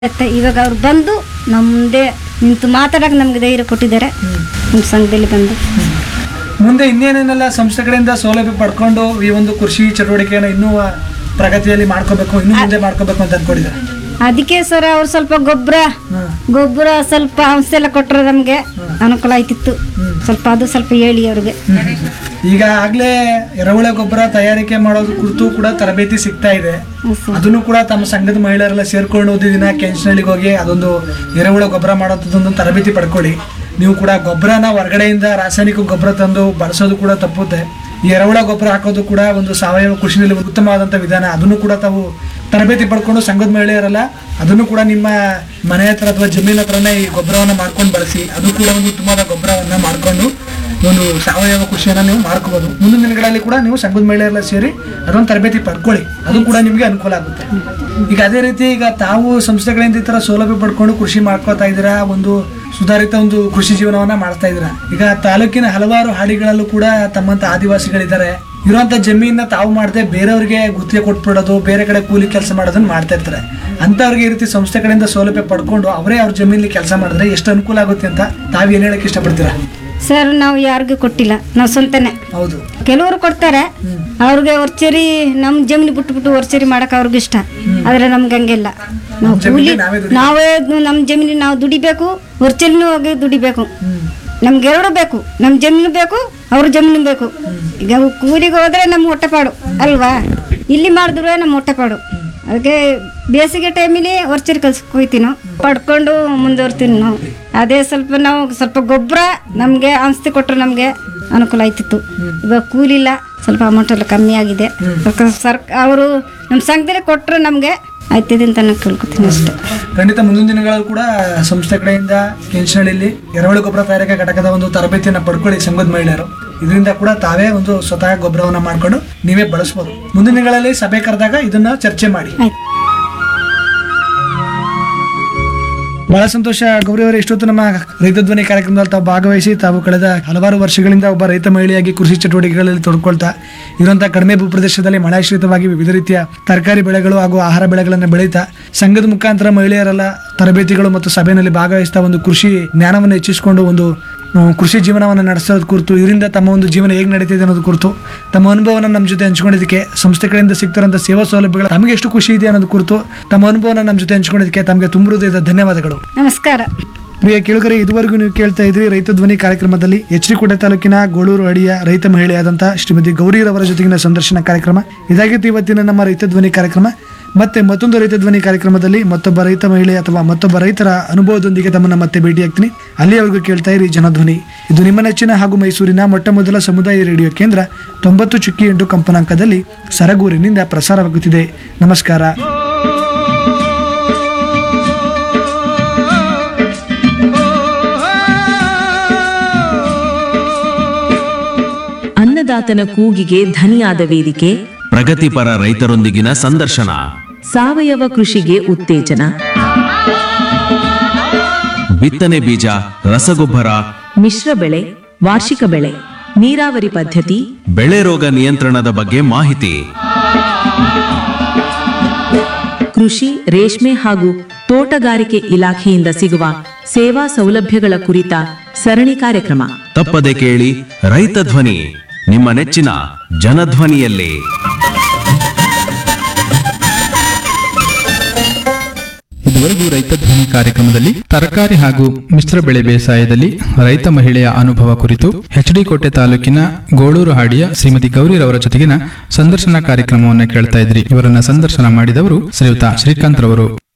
ಮತ್ತೆ ಇವಾಗ ಅವ್ರು ಬಂದು ನಮ್ಮ ಮುಂದೆ ನಿಂತು ಮಾತಾಡಕ್ಕೆ ನಮ್ಗೆ ಧೈರ್ಯ ಕೊಟ್ಟಿದ್ದಾರೆ ನಮ್ಮ ಸಂಘದಲ್ಲಿ ಬಂದು ಮುಂದೆ ಇನ್ನೇನೇನೆಲ್ಲ ಸಂಸ್ಥೆ ಕಡೆಯಿಂದ ಸೌಲಭ್ಯ ಪಡ್ಕೊಂಡು ಈ ಒಂದು ಕೃಷಿ ಚಟುವಟಿಕೆಯನ್ನು ಇನ್ನೂ ಪ್ರಗತಿಯಲ್ಲಿ ಮಾಡ್ಕೋಬೇಕು ಇನ್ನೂ ಮುಂದೆ ಮಾಡ್ಕೋಬೇಕು ಅಂತ ಅನ್ಕೊಂಡಿದ್ದಾರೆ ಅದಕ್ಕೆ ಸರ್ ಅವ್ರು ಸ್ವಲ್ಪ ಗೊಬ್ಬರ ಹ್ಮ್. ಗೊಬ್ಬರ ಸ್ವಲ್ಪ ಔಷಧಿ ಎಲ್ಲ ಕೊಟ್ಟರೆ ನಮಗೆ ಅನುಕೂಲ ಆಯ್ತಿತ್ತು ಸ್ವಲ್ಪ ಅದು ಸ್ವಲ್ಪ ಹೇಳಿ ಅವ್ರಿಗೆ ಈಗ ಆಗ್ಲೇ ಎರೆಹುಳ ಗೊಬ್ಬರ ತಯಾರಿಕೆ ಮಾಡೋದು ಕುರಿತು ಕೂಡ ತರಬೇತಿ ಸಿಗ್ತಾ ಇದೆ ಹ್ಮ್ ಸರ್. ಅದನ್ನು ಕೂಡ ತಮ್ಮ ಸಂಘದ ಮಹಿಳೆಯರೆಲ್ಲ ಸೇರ್ಕೊಂಡು ಒಂದು ದಿನ ಕೆಂಚನಹಳ್ಳಿಗೆ ಹೋಗಿ ಅದೊಂದು ಎರೆಹುಳ ಗೊಬ್ಬರ ಮಾಡೋದೊಂದು ತರಬೇತಿ ಪಡ್ಕೊಳ್ಳಿ ನೀವು ಕೂಡ ಗೊಬ್ಬರನ ಹೊರಗಡೆಯಿಂದ ರಾಸಾಯನಿಕ ಗೊಬ್ಬರ ತಂದು ಬಳಸೋದು ಕೂಡ ತಪ್ಪುತ್ತೆ ಈ ಎರೆಹುಳ ಗೊಬ್ಬರ ಹಾಕೋದು ಕೂಡ ಒಂದು ಸಾವಯವ ಕೃಷಿನಲ್ಲಿ ಒಂದು ಉತ್ತಮವಾದಂಥ ವಿಧಾನ ಅದನ್ನು ಕೂಡ ತಾವು ತರಬೇತಿ ಪಡ್ಕೊಂಡು ಸಂಘದ ಮಹಿಳೆಯರಲ್ಲ ಅದನ್ನು ಕೂಡ ನಿಮ್ಮ ಮನೆ ಹತ್ರ ಅಥವಾ ಜಮೀನ್ ಹತ್ರನೇ ಈ ಗೊಬ್ಬರವನ್ನು ಮಾಡ್ಕೊಂಡು ಬಳಸಿ ಅದು ಕೂಡ ಒಂದು ಉತ್ತಮವಾದ ಗೊಬ್ಬರವನ್ನ ಮಾಡ್ಕೊಂಡು ಒಂದು ಸಾವಯವ ಕೃಷಿಯನ್ನ ನೀವು ಮಾಡ್ಕೋಬಹುದು ಮುಂದಿನ ದಿನಗಳಲ್ಲಿ ಕೂಡ ನೀವು ಸಂಘದ ಮಹಿಳೆಯರೆಲ್ಲ ಸೇರಿ ಅದೊಂದು ತರಬೇತಿ ಪಡ್ಕೊಳ್ಳಿ ಅದು ಕೂಡ ನಿಮಗೆ ಅನುಕೂಲ ಆಗುತ್ತೆ ಈಗ ಅದೇ ರೀತಿ ಈಗ ತಾವು ಸಂಸ್ಥೆಗಳಿಂದ ಈ ತರ ಸೌಲಭ್ಯ ಪಡ್ಕೊಂಡು ಕೃಷಿ ಮಾಡ್ಕೋತಾ ಇದ್ದೀರಾ ಒಂದು ಸುಧಾರಿತ ಒಂದು ಕೃಷಿ ಜೀವನವನ್ನ ಮಾಡ್ತಾ ಇದ್ದೀರಾ ಈಗ ತಾಲೂಕಿನ ಹಲವಾರು ಹಾಡಿಗಳಲ್ಲೂ ಕೂಡ ತಮ್ಮಂತ ಆದಿವಾಸಿಗಳಿದ್ದಾರೆ ಇರುವಂತ ಜಮೀನ ತಾವು ಮಾಡದೆ ಬೇರೆಯವ್ರಿಗೆ ಗುತ್ತಿಗೆ ಕೊಟ್ಬಿಡೋದು ಬೇರೆ ಕಡೆ ಕೂಲಿ ಕೆಲಸ ಮಾಡೋದನ್ನ ಮಾಡ್ತಾ ಇರ್ತಾರೆ ಅಂತವ್ರಿಗೆ ಈ ರೀತಿ ಸಂಸ್ಥೆ ಕಡೆಯಿಂದ ಸೌಲಭ್ಯ ಪಡ್ಕೊಂಡು ಅವರೇ ಅವ್ರ ಜಮೀನಲ್ಲಿ ಕೆಲಸ ಮಾಡಿದ್ರೆ ಎಷ್ಟು ಅನುಕೂಲ ಆಗುತ್ತೆ ಅಂತ ತಾವು ಏನ್ ಹೇಳಕ್ ಇಷ್ಟಪಡ್ತೀರಾ ಸರ್ ನಾವು ಯಾರಿಗೂ ಕೊಟ್ಟಿಲ್ಲ ನಾವು ಸ್ವಂತನೇ ಹೌದು ಕೆಲವರು ಕೊಡ್ತಾರೆ ಅವ್ರಿಗೆ ವರ್ಚರಿ ನಮ್ಮ ಜಮೀನು ಬಿಟ್ಟು ಬಿಟ್ಟು ವರ್ಚರಿ ಮಾಡಕ್ಕೆ ಅವ್ರಿಗೆ ಇಷ್ಟ ಆದರೆ ನಮ್ಗೆ ಹಂಗಿಲ್ಲ ನಾವು ಜಮೀನಿಗೆ ಕೂಲಿ ನಾವೇ ದುಡಿ- ನಾವೇ ನಮ್ಮ ಜಮೀನಿಗೆ ನಾವು ದುಡಿಬೇಕು ವರ್ಚರಿನೂ ಹೋಗಿ ದುಡಿಬೇಕು ನಮ್ಗೆ ಎರಡು ಬೇಕು ನಮ್ಮ ಜಮೀನು ಬೇಕು ಅವ್ರ ಜಮೀನು ಬೇಕು ಈಗ ಕೂಲಿಗೆ ಹೋದ್ರೆ ನಮ್ಮ ಹೊಟ್ಟೆಪಾಡು ಅಲ್ವಾ ಇಲ್ಲಿ ಮಾಡಿದ್ರೆ ನಮ್ಮ ಹೊಟ್ಟೆಪಾಡು ಅದಕ್ಕೆ ಬೇಸಿಗೆ ಟೈಮಲ್ಲಿ ವರ್ಚರಿ ಕಲ್ಸಕ್ಕೆ ಹೋಗ್ತೀವಿ ನಾವು ಪಡ್ಕೊಂಡು ಮುಂದುವರ್ತೀವಿ ನಾವು ಅದೇ ಸ್ವಲ್ಪ ನಾವು ಸ್ವಲ್ಪ ಗೊಬ್ಬರ ನಮಗೆ ಔಷಧಿ ಕೊಟ್ಟರೆ ನಮಗೆ ಅನುಕೂಲ ಆಯ್ತಿತ್ತು ಇವಾಗ ಕೂಲಿಲ್ಲ ಸ್ವಲ್ಪ ಅಮೌಂಟ್ ಎಲ್ಲ ಕಮ್ಮಿ ಆಗಿದೆ ಸರ್ಕ ಅವರು ನಮ್ಮ ಸಂಘದಲ್ಲಿ ಕೊಟ್ಟರೆ ನಮಗೆ ಆಯ್ತಿದೆ ಅಂತ ನಾನು ಕೇಳ್ಕೊತೀನಿ ಅಷ್ಟೇ ಖಂಡಿತ ಮುಂದಿನ ದಿನಗಳಲ್ಲಿ ಕೂಡ ಸಂಸ್ಥೆ ಕಡೆಯಿಂದ ಕೆಂಚನಹಳ್ಳಿಲಿ ಎರೆಹುಳು ಗೊಬ್ಬರ ತಯಾರಿಕಾ ಘಟಕದ ಒಂದು ತರಬೇತಿಯನ್ನು ಪಡ್ಕೊಳ್ಳಿ ಸಂಘದ ಮಹಿಳೆಯರು ಇದರಿಂದ ಕೂಡ ತಾವೇ ಒಂದು ಸ್ವತಃ ಗೊಬ್ಬರವನ್ನ ಮಾಡ್ಕೊಂಡು ನೀವೇ ಬಳಸ್ಬೋದು ಮುಂದಿನ ದಿನಗಳಲ್ಲಿ ಸಭೆ ಕರೆದಾಗ ಇದನ್ನ ಚರ್ಚೆ ಮಾಡಿ ಆಯ್ತು ಬಹಳ ಸಂತೋಷ ಗೌರಿ ಅವರೇ ಇಷ್ಟೊತ್ತು ನಮ್ಮ ರೈತ ಧ್ವನಿ ಕಾರ್ಯಕ್ರಮದಲ್ಲಿ ತಾವು ಭಾಗವಹಿಸಿ ತಾವು ಕಳೆದ ಹಲವಾರು ವರ್ಷಗಳಿಂದ ಒಬ್ಬ ರೈತ ಮಹಿಳೆಯಾಗಿ ಕೃಷಿ ಚಟುವಟಿಕೆಗಳಲ್ಲಿ ತೊಡ್ಕೊಳ್ತಾ ಇರುವಂತಹ ಕಡಿಮೆ ಭೂಪ್ರದೇಶದಲ್ಲಿ ಮಳೆಶ್ರಿತವಾಗಿ ವಿವಿಧ ರೀತಿಯ ತರಕಾರಿ ಬೆಳೆಗಳು ಹಾಗೂ ಆಹಾರ ಬೆಳೆಗಳನ್ನು ಬೆಳೀತಾ ಸಂಘದ ಮುಖಾಂತರ ಮಹಿಳೆಯರೆಲ್ಲ ತರಬೇತಿಗಳು ಮತ್ತು ಸಭೆಯಲ್ಲಿ ಭಾಗವಹಿಸ್ತಾ ಒಂದು ಕೃಷಿ ಜ್ಞಾನವನ್ನು ಹೆಚ್ಚಿಸಿಕೊಂಡು ಒಂದು ಆ, ಕೃಷಿ ಜೀವನವನ್ನು ನಡೆಸೋದು ಕುರಿತು ಇದರಿಂದ ತಮ್ಮ ಒಂದು ಜೀವನ ಹೇಗೆ ನಡೀತಿದೆ ಅನ್ನೋದು ಕುರಿತು ತಮ್ಮ ಅನುಭವನ ನಮ್ಮ ಜೊತೆ ಹಂಚ್ಕೊಂಡಿದ್ದಕ್ಕೆ ಸಂಸ್ಥೆ ಕಡೆಯಿಂದ ಸಿಗ್ತಿರೋಂಥ ಸೇವಾ ಸೌಲಭ್ಯಗಳು ತಮಗೆ ಎಷ್ಟು ಖುಷಿ ಇದೆ ಅನ್ನೋದು ಕುರಿತು ತಮ್ಮ ಅನುಭವನ ನಮ್ಮ ಜೊತೆ ಹಂಚ್ಕೊಂಡಿದ್ದಕ್ಕೆ ತಮಗೆ ತುಂಬ ಹೃದಯದ ಧನ್ಯವಾದಗಳು ನಮಸ್ಕಾರ ಪ್ರಿಯ ಕೇಳುಗರೆ ಇದುವರೆಗೂ ನೀವು ಕೇಳ್ತಾ ಇದ್ರಿ ರೈತ ಧ್ವನಿ ಕಾರ್ಯಕ್ರಮದಲ್ಲಿ ಎಚ್ ಡಿ ಕೋಟೆ ತಾಲೂಕಿನ ಗೋಳೂರು ಅಡಿಯ ರೈತ ಮಹಿಳೆಯಾದಂಥ ಶ್ರೀಮತಿ ಗೌರಿರವರ ಜೊತೆಗಿನ ಸಂದರ್ಶನ ಕಾರ್ಯಕ್ರಮ ಇದಾಗಿತ್ತು ಇವತ್ತಿನ ನಮ್ಮ ರೈತ ಧ್ವನಿ ಕಾರ್ಯಕ್ರಮ ಮತ್ತೆ ಮತ್ತೊಂದು ರೈತ ಧ್ವನಿ ಕಾರ್ಯಕ್ರಮದಲ್ಲಿ ಮತ್ತೊಬ್ಬ ರೈತ ಮಹಿಳೆ ಅಥವಾ ಮತ್ತೊಬ್ಬ ರೈತರ ಅನುಭವದೊಂದಿಗೆ ತಮ್ಮನ್ನ ಮತ್ತೆ ಭೇಟಿಯಾಗ್ತೀನಿ ಅಲ್ಲಿಯವರೆಗೂ ಕೇಳ್ತಾ ಇರಿ ಜನಧ್ವನಿ ಇದು ನಿಮ್ಮ ನೆಚ್ಚಿನ ಹಾಗೂ ಮೈಸೂರಿನ ಮೊಟ್ಟ ಮೊದಲ ಸಮುದಾಯ ರೇಡಿಯೋ ಕೇಂದ್ರ ತೊಂಬತ್ತು ಚುಕ್ಕಿ ಎಂಟು ಕಂಪನಾಂಕದಲ್ಲಿ ಸರಗೂರಿನಿಂದ ಪ್ರಸಾರವಾಗುತ್ತಿದೆ ನಮಸ್ಕಾರ ಅನ್ನದಾತನ ಕೂಗಿಗೆ ಧನಿಯಾದ ವೇದಿಕೆ ಪ್ರಗತಿಪರ ರೈತರೊಂದಿಗಿನ ಸಂದರ್ಶನ ಸಾವಯವ ಕೃಷಿಗೆ ಉತ್ತೇಜನ ಬಿತ್ತನೆ ಬೀಜ ರಸಗೊಬ್ಬರ ಮಿಶ್ರ ಬೆಳೆ ವಾರ್ಷಿಕ ಬೆಳೆ ನೀರಾವರಿ ಪದ್ಧತಿ ಬೆಳೆ ರೋಗ ನಿಯಂತ್ರಣದ ಬಗ್ಗೆ ಮಾಹಿತಿ ಕೃಷಿ ರೇಷ್ಮೆ ಹಾಗೂ ತೋಟಗಾರಿಕೆ ಇಲಾಖೆಯಿಂದ ಸಿಗುವ ಸೇವಾ ಸೌಲಭ್ಯಗಳ ಕುರಿತ ಸರಣಿ ಕಾರ್ಯಕ್ರಮ ತಪ್ಪದೆ ಕೇಳಿ ರೈತ ಧ್ವನಿ ನಿಮ್ಮ ನೆಚ್ಚಿನ ಜನಧ್ವನಿಯಲ್ಲಿ ಇದುವರೆಗೂ ರೈತ ಧ್ವನಿ ಕಾರ್ಯಕ್ರಮದಲ್ಲಿ ತರಕಾರಿ ಹಾಗೂ ಮಿಶ್ರ ಬೆಳೆ ಬೇಸಾಯದಲ್ಲಿ ರೈತ ಮಹಿಳೆಯ ಅನುಭವ ಕುರಿತು ಎಚ್ಡಿ ಕೋಟೆ ತಾಲೂಕಿನ ಗೋಳೂರು ಹಾಡಿಯ ಶ್ರೀಮತಿ ಗೌರಿರವರ ಜೊತೆಗಿನ ಸಂದರ್ಶನ ಕಾರ್ಯಕ್ರಮವನ್ನು ಕೇಳ್ತಾ ಇದ್ರಿ ಇವರನ್ನ ಸಂದರ್ಶನ ಮಾಡಿದವರು ಶ್ರೀಯುತ ಶ್ರೀಕಾಂತ್ ರವರು